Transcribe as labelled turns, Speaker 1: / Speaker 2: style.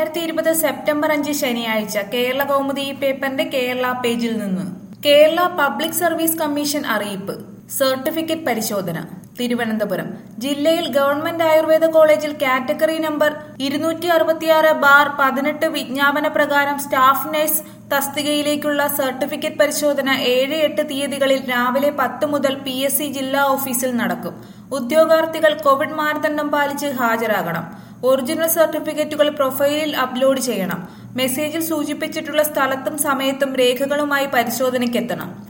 Speaker 1: രണ്ടായിരത്തി ഇരുപത് സെപ്റ്റംബർ അഞ്ച് ശനിയാഴ്ച കേരള കൗമുദി ഈ പേപ്പറിന്റെ കേരള പേജിൽ നിന്ന് കേരള പബ്ലിക് സർവീസ് കമ്മീഷൻ അറിയിപ്പ് സർട്ടിഫിക്കറ്റ് പരിശോധന തിരുവനന്തപുരം ജില്ലയിൽ ഗവൺമെന്റ് ആയുർവേദ കോളേജിൽ കാറ്റഗറി നമ്പർ ഇരുന്നൂറ്റി അറുപത്തിയാറ് ബാർ പതിനെട്ട് വിജ്ഞാപന പ്രകാരം സ്റ്റാഫ് നഴ്സ് തസ്തികയിലേക്കുള്ള സർട്ടിഫിക്കറ്റ് പരിശോധന ഏഴ് എട്ട് തീയതികളിൽ രാവിലെ പത്ത് മുതൽ പി എസ് സി ജില്ലാ ഓഫീസിൽ നടക്കും ഉദ്യോഗാർത്ഥികൾ കോവിഡ് മാനദണ്ഡം പാലിച്ച് ഹാജരാകണം ഒറിജിനൽ സർട്ടിഫിക്കറ്റുകൾ പ്രൊഫൈലിൽ അപ്ലോഡ് ചെയ്യണം മെസ്സേജിൽ സൂചിപ്പിച്ചിട്ടുള്ള സ്ഥലത്തും സമയത്തും രേഖകളുമായി പരിശോധനയ്ക്കെത്തണം